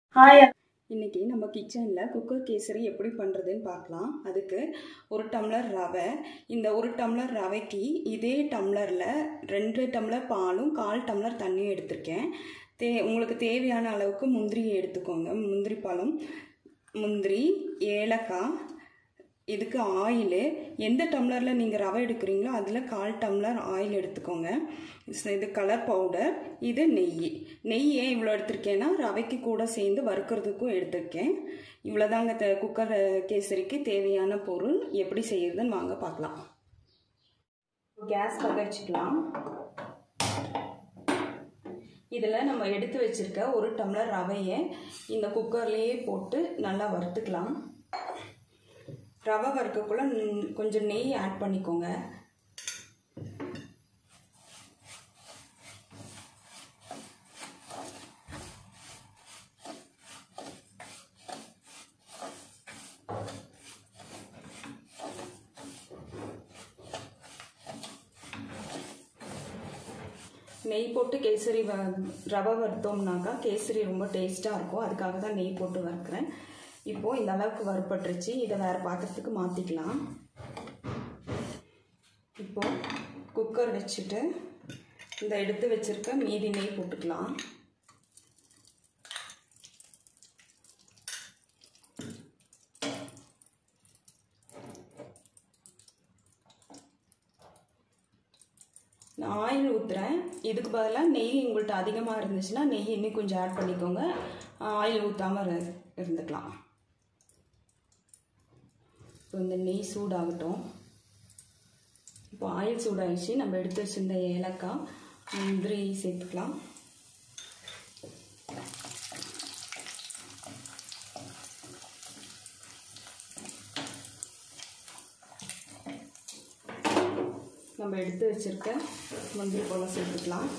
hi இன்றைக்கி நம்ம கிச்சனில் குக்கர் கேசரி எப்படி பண்ணுறதுன்னு பார்க்கலாம் அதுக்கு ஒரு டம்ளர் ரவை இந்த ஒரு டம்ளர் ரவைக்கு இதே டம்ளரில் ரெண்டு டம்ளர் பாலும் கால் டம்ளர் தண்ணியும் எடுத்திருக்கேன் தே உங்களுக்கு தேவையான அளவுக்கு முந்திரி எடுத்துக்கோங்க முந்திரி பழம் முந்திரி ஏலக்காய் இதுக்கு ஆயிலு எந்த டம்ளரில் நீங்கள் ரவை எடுக்கிறீங்களோ அதில் கால் டம்ளர் ஆயில் எடுத்துக்கோங்க ஸ் இது கலர் பவுடர் இது நெய் நெய் ஏன் இவ்வளோ எடுத்திருக்கேன்னா ரவைக்கு கூட சேர்ந்து வறுக்கிறதுக்கும் எடுத்திருக்கேன் இவ்வளோதாங்க த குக்கர் கேசரிக்கு தேவையான பொருள் எப்படி செய்யறதுன்னு வாங்க பார்க்கலாம் கேஸ் பற்ற வச்சுக்கலாம் இதில் நம்ம எடுத்து வச்சுருக்க ஒரு டம்ளர் ரவையை இந்த குக்கர்லேயே போட்டு நல்லா வறுத்துக்கலாம் ரவை வறுக்கக்குள்ள கொஞ்சம் நெய் ஆட் பண்ணிக்கோங்க நெய் போட்டு கேசரி வ ரவை வறுத்தோம்னாக்கா கேசரி ரொம்ப டேஸ்ட்டாக இருக்கும் அதுக்காக தான் நெய் போட்டு வறுக்கிறேன் இப்போது இந்த அளவுக்கு வறுப்பட்டுருச்சு இதை வேறு பாத்திரத்துக்கு மாற்றிக்கலாம் இப்போது குக்கர் வச்சுட்டு இந்த எடுத்து வச்சுருக்க மீதி நெய் போட்டுக்கலாம் நான் ஆயில் ஊற்றுறேன் இதுக்கு பதிலாக நெய் உங்கள்கிட்ட அதிகமாக இருந்துச்சுன்னா நெய் இன்னும் கொஞ்சம் ஆட் பண்ணிக்கோங்க ஆயில் ஊற்றாமல் இருந்துக்கலாம் இப்போ இந்த நெய் சூடாகட்டும் இப்போ ஆயில் சூடாகிடுச்சு நம்ம எடுத்து வச்சிருந்த ஏலக்காய் முந்திரி சேர்த்துக்கலாம் நம்ம எடுத்து வச்சுருக்க முந்திரி போல் சேர்த்துக்கலாம்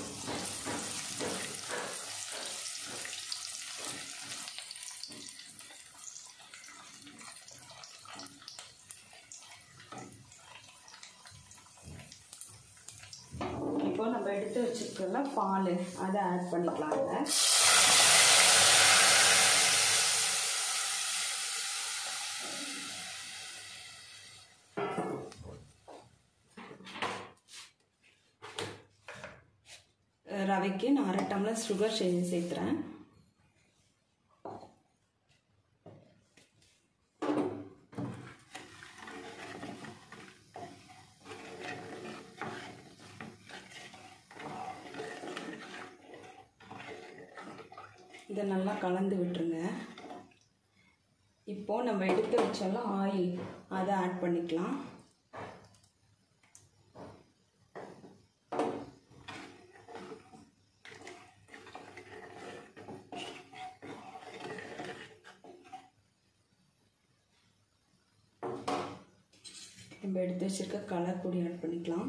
இப்போ நம்ம எடுத்து வச்சுருக்கல பால் அதை ஆட் பண்ணிக்கலாம் இதில் ரவைக்கு நான் அரை டம்ளர் சுகர் சே சேர்த்துறேன் இதை நல்லா கலந்து விட்டுருங்க இப்போது நம்ம எடுத்து வச்சாலும் ஆயில் அதை ஆட் பண்ணிக்கலாம் நம்ம எடுத்து வச்சுருக்க கலர் பொடி ஆட் பண்ணிக்கலாம்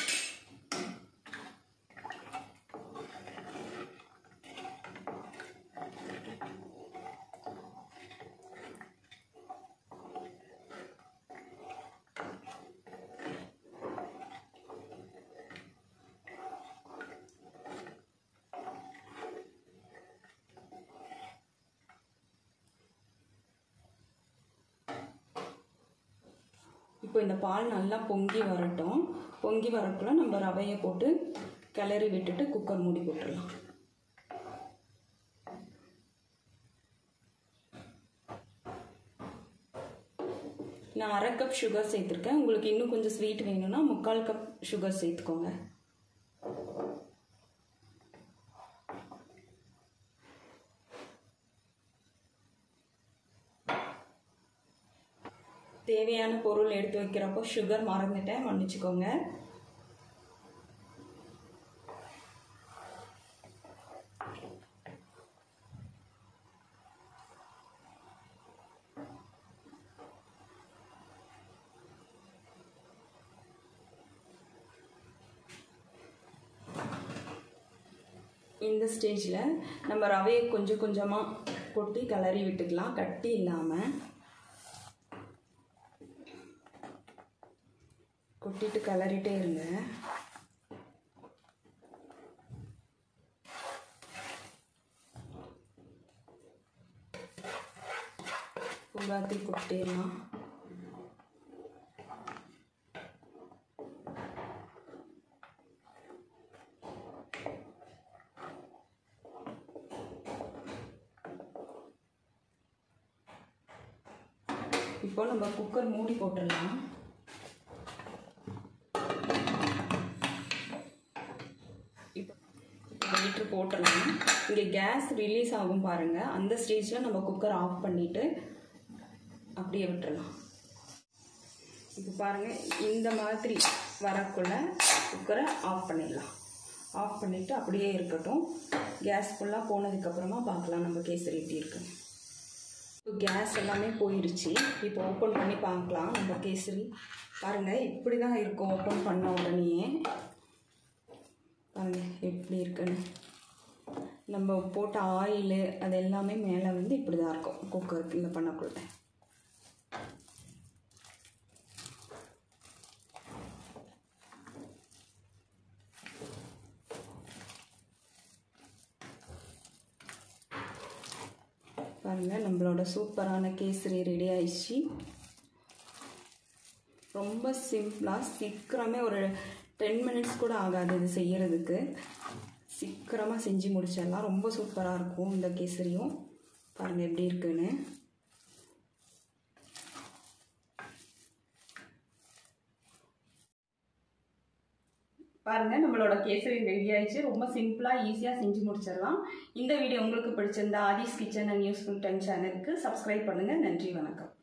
இப்போ இந்த பால் நல்லா பொங்கி வரட்டும் பொங்கி வரக்குள்ள நம்ம ரவையை போட்டு கிளறி விட்டுட்டு குக்கர் மூடி போட்டுடலாம் நான் அரை கப் சுகர் சேர்த்துருக்கேன் உங்களுக்கு இன்னும் கொஞ்சம் ஸ்வீட் வேணும்னா முக்கால் கப் சுகர் சேர்த்துக்கோங்க தேவையான பொருள் எடுத்து வைக்கிறப்போ சுகர் மறந்துட்டேன் மன்னிச்சுக்கோங்க இந்த ஸ்டேஜில் நம்ம ரவையை கொஞ்சம் கொஞ்சமாக கொட்டி கிளறி விட்டுக்கலாம் கட்டி இல்லாமல் கொட்டிட்டு கிளறிட்டே இருங்க ஃபுல்லாத்தையும் கொட்டிடலாம் இப்போ நம்ம குக்கர் மூடி போட்டுடலாம் இப்போ வெயிட்ரு போட்டுடலாம் இங்கே கேஸ் ரிலீஸ் ஆகும் பாருங்கள் அந்த ஸ்டேஜில் நம்ம குக்கர் ஆஃப் பண்ணிவிட்டு அப்படியே விட்டுறலாம் இப்போ பாருங்கள் இந்த மாதிரி வரக்குள்ள குக்கரை ஆஃப் பண்ணிடலாம் ஆஃப் பண்ணிவிட்டு அப்படியே இருக்கட்டும் கேஸ் ஃபுல்லாக போனதுக்கப்புறமா பார்க்கலாம் நம்ம கேசரி எப்படி இருக்குன்னு இப்போ கேஸ் எல்லாமே போயிடுச்சு இப்போ ஓப்பன் பண்ணி பார்க்கலாம் நம்ம கேசரி பாருங்கள் இப்படி தான் இருக்கும் ஓப்பன் பண்ண உடனே பாருங்கள் எப்படி இருக்குன்னு நம்ம போட்ட ஆயிலு அது எல்லாமே மேலே வந்து இப்படி தான் இருக்கும் குக்கருக்கு இந்த பண்ணக்குள்ள பாருங்கள் நம்மளோட சூப்பரான கேசரி ரெடி ஆயிடுச்சு ரொம்ப சிம்பிளாக சீக்கிரமே ஒரு டென் மினிட்ஸ் கூட ஆகாது இது செய்யறதுக்கு சீக்கிரமாக செஞ்சு முடிச்சிடலாம் ரொம்ப சூப்பராக இருக்கும் இந்த கேசரியும் பாருங்கள் எப்படி இருக்குன்னு பாருங்கள் நம்மளோட கேசரி ரெடி ஆயிடுச்சு ரொம்ப சிம்பிளாக ஈஸியாக செஞ்சு முடிச்சிடலாம் இந்த வீடியோ உங்களுக்கு பிடிச்சிருந்தா Aadhi's kitchen and useful time சேனலுக்கு சப்ஸ்கிரைப் பண்ணுங்கள் நன்றி வணக்கம்